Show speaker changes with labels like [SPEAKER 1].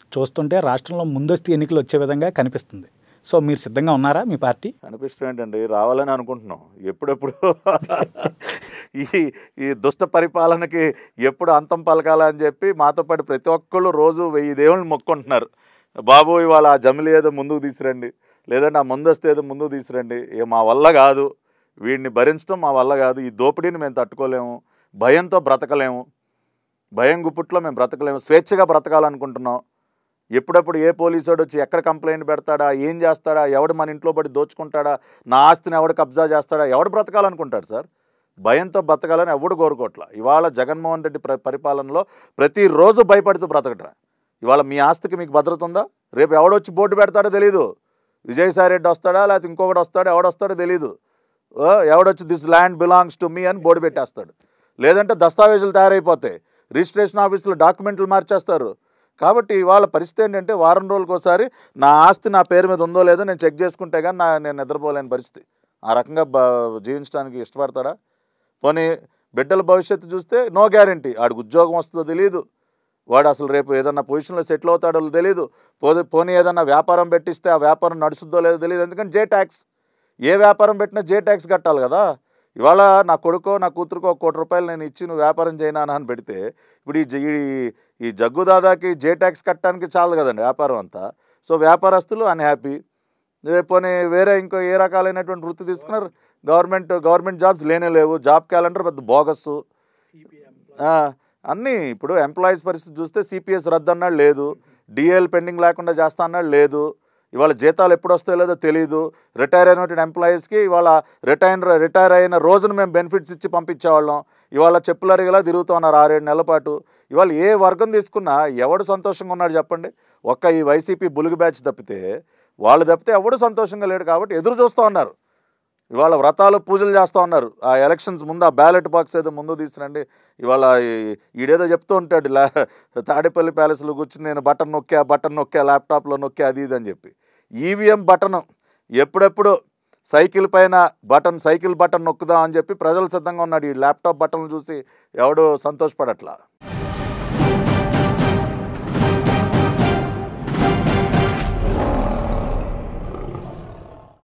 [SPEAKER 1] చూస్తుంటే రాష్ట్రంలో ముందస్తు ఎన్నికలు వచ్చే విధంగా కనిపిస్తుంది సో మీరు సిద్ధంగా ఉన్నారా మీ పార్టీ
[SPEAKER 2] అనిపిస్తుంది ఏంటండి రావాలని అనుకుంటున్నాం ఎప్పుడెప్పుడు ఈ ఈ దుష్ట పరిపాలనకి ఎప్పుడు అంతం పలకాలని చెప్పి మాతో పాటు ప్రతి ఒక్కళ్ళు రోజు వెయ్యి దేవుళ్ళు మొక్కుంటున్నారు బాబు ఇవాళ ఆ జమిలి ఏదో ముందుకు తీసురండి లేదంటే ఆ ముందస్తు ఏదో ముందుకు తీసురండి ఇక మా వల్ల కాదు వీడిని భరించడం మా వల్ల కాదు ఈ దోపిడీని మేము తట్టుకోలేము భయంతో బ్రతకలేము భయం గుప్పుట్లో మేము బ్రతకలేము స్వేచ్ఛగా బ్రతకాలనుకుంటున్నాం ఎప్పుడప్పుడు ఏ పోలీసోడు వచ్చి ఎక్కడ కంప్లైంట్ పెడతాడా ఏం చేస్తాడా ఎవడు మన ఇంట్లో పడి దోచుకుంటాడా నా ఆస్తిని ఎవడు కబ్జా చేస్తాడా ఎవడు బ్రతకాలనుకుంటాడు సార్ భయంతో బ్రతకాలని ఎవడు కోరుకోవట్ల ఇవాళ జగన్మోహన్ రెడ్డి ప్ర పరిపాలనలో ప్రతిరోజు భయపడుతూ బ్రతకటం ఇవాళ మీ ఆస్తికి మీకు భద్రత ఉందా రేపు ఎవడొచ్చి బోర్డు పెడతాడో తెలీదు విజయసాయి రెడ్డి వస్తాడా లేకపోతే ఇంకొకటి వస్తాడో ఎవడొస్తాడో తెలీదు ఓ, ఎవడొచ్చి this land belongs to me అని బోర్డు పెట్టేస్తాడు లేదంటే దస్తావేజులు తయారైపోతాయి రిజిస్ట్రేషన్ ఆఫీసులో డాక్యుమెంట్లు మార్చేస్తారు కాబట్టి ఇవాళ పరిస్థితి ఏంటంటే వారం రోజులకు ఒకసారి నా ఆస్తి నా పేరు మీద ఉందో లేదో నేను చెక్ చేసుకుంటే కానీ నా నేను నిద్రపోలేని పరిస్థితి ఆ రకంగా బ జీవించడానికి ఇష్టపడతాడా పోనీ బిడ్డల భవిష్యత్తు చూస్తే నో గ్యారంటీ ఆడికి ఉద్యోగం వస్తుందో తెలియదు వాడు అసలు రేపు ఏదన్నా పొజిషన్లో సెటిల్ అవుతాడో తెలియదు పోతే పోనీ ఏదన్నా వ్యాపారం పెట్టిస్తే ఆ వ్యాపారం నడుస్తుందో లేదో తెలియదు ఎందుకంటే జే ట్యాక్స్ ఏ వ్యాపారం పెట్టినా జే ట్యాక్స్ కట్టాలి కదా ఇవాళ నా కొడుకో నా కూతురుకో ఒక కోటి రూపాయలు నేను ఇచ్చి నువ్వు వ్యాపారం చేయనా అని పెడితే ఇప్పుడు ఈ జ- ఈ- ఈ జగ్గు దాదాకి జే ట్యాక్స్ కట్టడానికి చాలు కదండి వ్యాపారం అంతా సో వ్యాపారస్తులు అన్హ్యాపీ పోనీ వేరే ఇంకో ఏ రకాలైనటువంటి వృత్తి తీసుకున్నారు గవర్నమెంట్ గవర్నమెంట్ జాబ్స్ లేనే లేవు జాబ్ క్యాలెండర్ పెద్ద బోగస్ అన్నీ ఇప్పుడు ఎంప్లాయీస్ పరిస్థితి చూస్తే సిపిఎస్ రద్దు అన్నాడు లేదు డిఎల్ పెండింగ్ లేకుండా చేస్తా అన్నాడు లేదు ఇవాళ జీతాలు ఎప్పుడు వస్తాయో లేదో తెలియదు రిటైర్ అయినటువంటి ఎంప్లాయీస్కి ఇవాళ రిటైర్ రిటైర్ అయిన రోజున మేము బెనిఫిట్స్ ఇచ్చి పంపించేవాళ్ళం ఇవాళ చెప్పులరిగలా తిరుగుతూ ఉన్నారు ఆరేడు నెలల పాటు ఇవాళ ఏ వర్గం తీసుకున్నా ఎవడు సంతోషంగా ఉన్నాడు చెప్పండి ఒక్క ఈ వైసీపీ బులుగు బ్యాచ్ తప్పితే వాళ్ళు తప్పితే ఎవడు సంతోషంగా లేడు కాబట్టి ఎదురు చూస్తూ ఉన్నారు ఇవాళ వ్రతాలు పూజలు చేస్తూ ఉన్నారు ఆ ఎలక్షన్స్ ముందు ఆ బ్యాలెట్ బాక్స్ ఏదో ముందు తీసుకురండి ఇవాళ ఈ- ఈడేదో చెప్తూ ఉంటాడు లా తాడేపల్లి ప్యాలెస్లో కూర్చుని నేను బటన్ నొక్కా బటన్ నొక్కా ల్యాప్టాప్లో నొక్కా అది ఇది అని చెప్పి ఈవీఎం బటన్ ఎప్పుడెప్పుడు సైకిల్ పైన బటన్ సైకిల్ బటన్ నొక్కుదాం అని చెప్పి ప్రజలు సిద్ధంగా ఉన్నాడు ఈ ల్యాప్టాప్ బటన్లు చూసి ఎవడు సంతోషపడట్లా